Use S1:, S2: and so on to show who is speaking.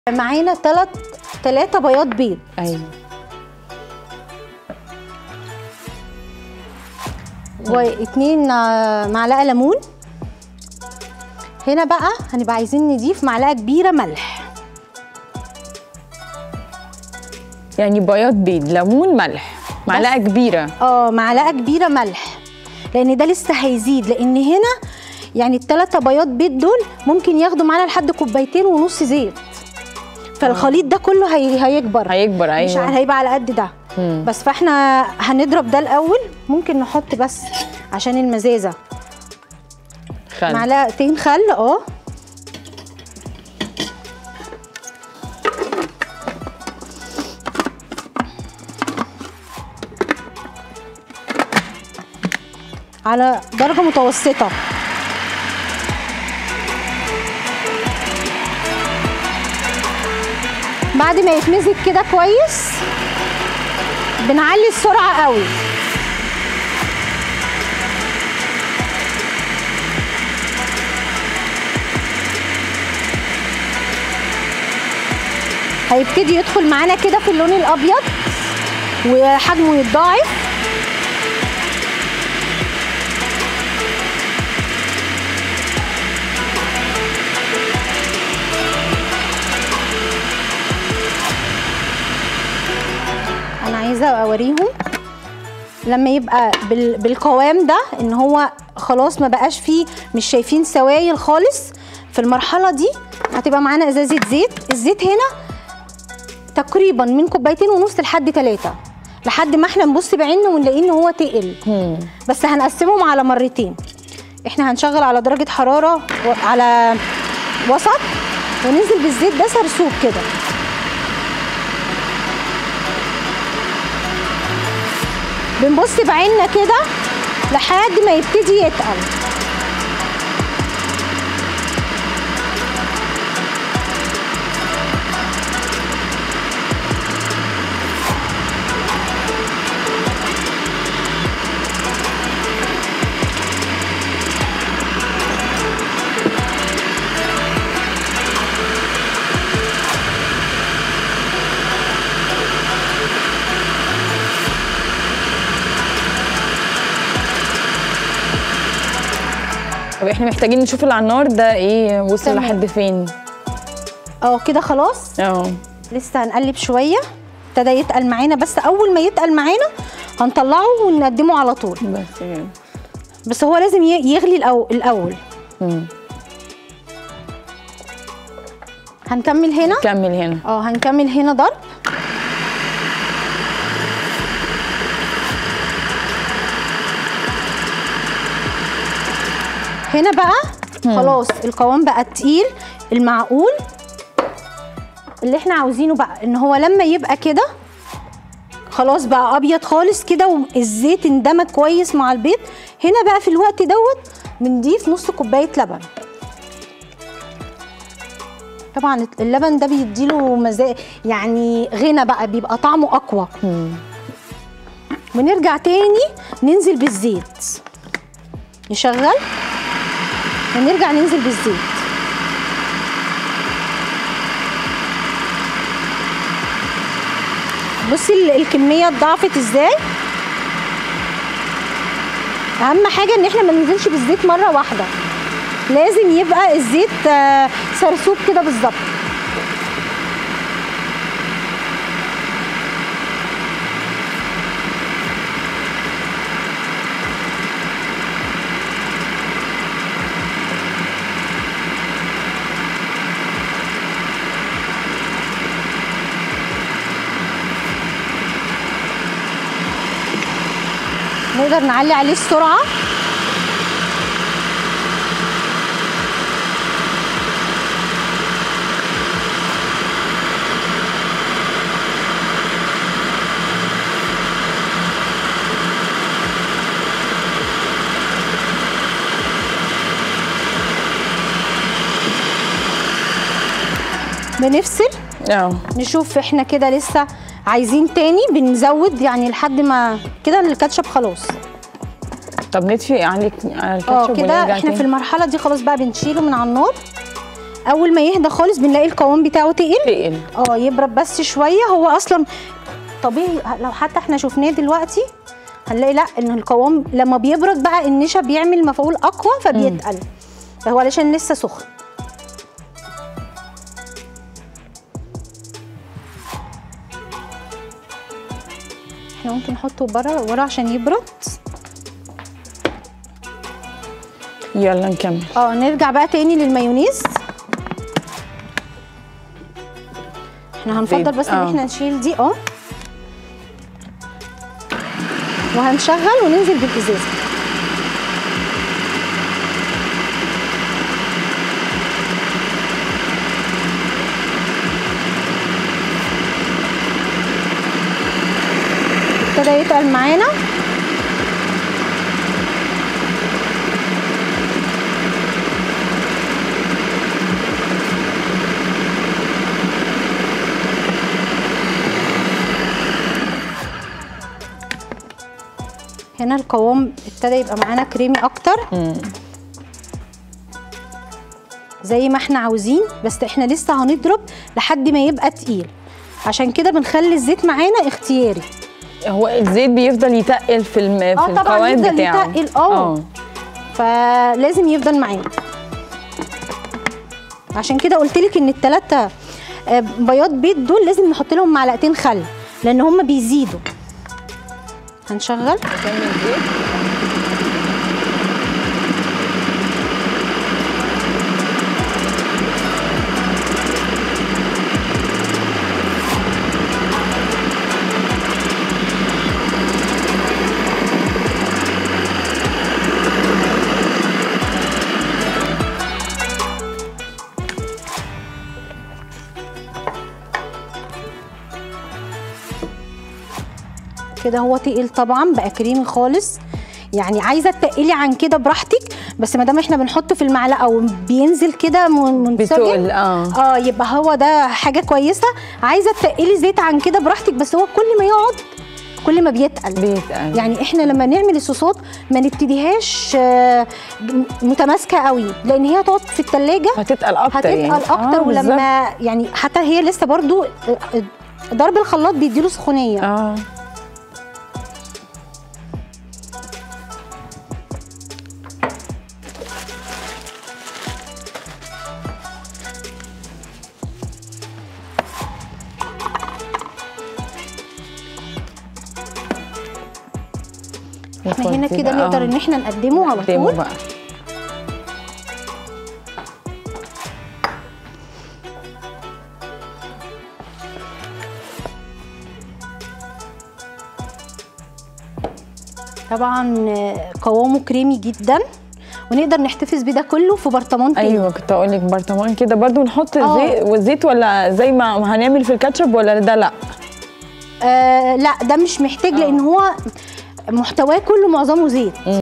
S1: معانا تلات تلاتة بياض بيض
S2: ايوه
S1: واتنين آه، معلقه ليمون هنا بقى هنبقى عايزين نضيف معلقه كبيره ملح
S2: يعني بياض بيض ليمون ملح معلقه كبيره
S1: اه معلقه كبيره ملح لان ده لسه هيزيد لان هنا يعني التلاتة بياض بيض دول ممكن ياخدوا معانا لحد كوبايتين ونص زيت فالخليط ده كله هي... هيكبر
S2: هيكبر
S1: مش
S2: ايوه
S1: هيبقى على قد ده
S2: مم.
S1: بس فاحنا هنضرب ده الاول ممكن نحط بس عشان المزازه
S2: خل
S1: معلقتين خل اه على درجة متوسطة بعد ما يتمزج كده كويس بنعلي السرعة قوي هيبتدي يدخل معانا كده في اللون الابيض وحجمه يتضاعف انا عايزه اوريهم لما يبقى بال- بالقوام ده ان هو خلاص ما بقاش فيه مش شايفين سوائل خالص في المرحله دي هتبقى معانا ازازه زيت الزيت هنا تقريبا من كوبايتين ونص لحد ثلاثة لحد ما احنا نبص بعيننا ونلاقيه ان هو تقل
S2: مم.
S1: بس هنقسمهم على مرتين احنا هنشغل على درجة حرارة و- على وسط وننزل بالزيت ده سرسوب كده بنبص بعيننا كده لحد ما يبتدي يتقل
S2: طب احنا محتاجين نشوف اللي على النار ده ايه وصل
S1: تمام.
S2: لحد فين
S1: اه كده خلاص
S2: اه
S1: لسه هنقلب شويه ابتدى يتقل معانا بس اول ما يتقل معانا هنطلعه ونقدمه على طول
S2: بس كده.
S1: بس هو لازم ي- يغلي الأو- الاول
S2: مم.
S1: هنكمل هنا
S2: كمل هنا
S1: اه هنكمل هنا ضرب هنا بقى خلاص القوام بقى تقيل المعقول اللي احنا عاوزينه بقى ان هو لما يبقى كده خلاص بقى ابيض خالص كده والزيت اندمج كويس مع البيض هنا بقى في الوقت دوت بنضيف نص كوبايه لبن طبعا اللبن ده بيديله مزاج يعني غنى بقى بيبقى طعمه اقوى
S2: مم.
S1: ونرجع تاني ننزل بالزيت نشغل ونرجع ننزل بالزيت بصي ال- الكميه اتضاعفت ازاي اهم حاجه ان احنا ما ننزلش بالزيت مره واحده لازم يبقى الزيت آه، سرسوب كده بالظبط نقدر نعلي عليه السرعه بنفصل
S2: اه
S1: نشوف احنا كده لسه عايزين تاني بنزود يعني لحد ما كده الكاتشب خلاص
S2: طب نطفي على على
S1: اه
S2: الكاتشب
S1: كده
S2: ونرجع
S1: احنا
S2: تاني
S1: في المرحله دي خلاص بقى بنشيله من على النار اول ما يهدى خالص بنلاقي القوام بتاعه تقل
S2: تقل
S1: اه يبرد بس شويه هو اصلا طبيعي لو حتى احنا شفناه دلوقتي هنلاقي لا ان القوام لما بيبرد بقى النشا بيعمل مفعول اقوى فبيتقل فهو علشان لسه سخن احنا ممكن نحطه بره ورا عشان يبرد
S2: يلا نكمل
S1: اه نرجع بقى تاني للمايونيز احنا هنفضل بس ان
S2: آه.
S1: احنا نشيل دي اه وهنشغل وننزل بالازازه ابتدى يتقل معانا هنا القوام ابتدى يبقى معانا كريمي اكتر زي ما احنا عاوزين بس احنا لسه هنضرب لحد ما يبقى تقيل عشان كده بنخلي الزيت معانا اختياري
S2: هو الزيت بيفضل يتقل في الم... في
S1: طبعاً
S2: القوام
S1: يفضل
S2: بتاعه
S1: يتقل، آه. فلازم يفضل معانا عشان كده قلت لك ان التلاتة آه، بياض بيض دول لازم نحط لهم معلقتين خل لان هم بيزيدوا هنشغل
S2: كمل زيت
S1: كده هو تقيل طبعا بقى كريمي خالص يعني عايزه تقلي عن كده براحتك بس ما دام احنا بنحطه في المعلقه وبينزل كده من- منسجم
S2: بتقل اه
S1: اه يبقى هو ده حاجه كويسه عايزه تقلي زيت عن كده براحتك بس هو كل ما يقعد كل ما بيتقل
S2: بيتقل
S1: يعني احنا لما نعمل الصوصات ما نبتديهاش آه، متماسكه قوي لان هي هتقعد في التلاجة
S2: هتتقل اكتر
S1: هتتقل
S2: يعني
S1: اكتر
S2: آه، بالظبط.
S1: ولما يعني حتى هي لسه برضو آه، آه، ضرب الخلاط بيديله سخونيه
S2: اه
S1: احنا هنا
S2: نفضي
S1: كده
S2: بقى.
S1: نقدر ان احنا نقدمه على
S2: نقدمه
S1: طول
S2: بقى
S1: طبعا آه، قوامه كريمي جدا ونقدر نحتفظ بيه ده كله في برطمان تاني
S2: ايوه كنت اقول لك برطمان كده برضو نحط
S1: آه.
S2: زيت والزيت ولا زي ما هنعمل في الكاتشب ولا ده لا
S1: آه لا ده مش محتاج لان هو محتواه كله معظمه زيت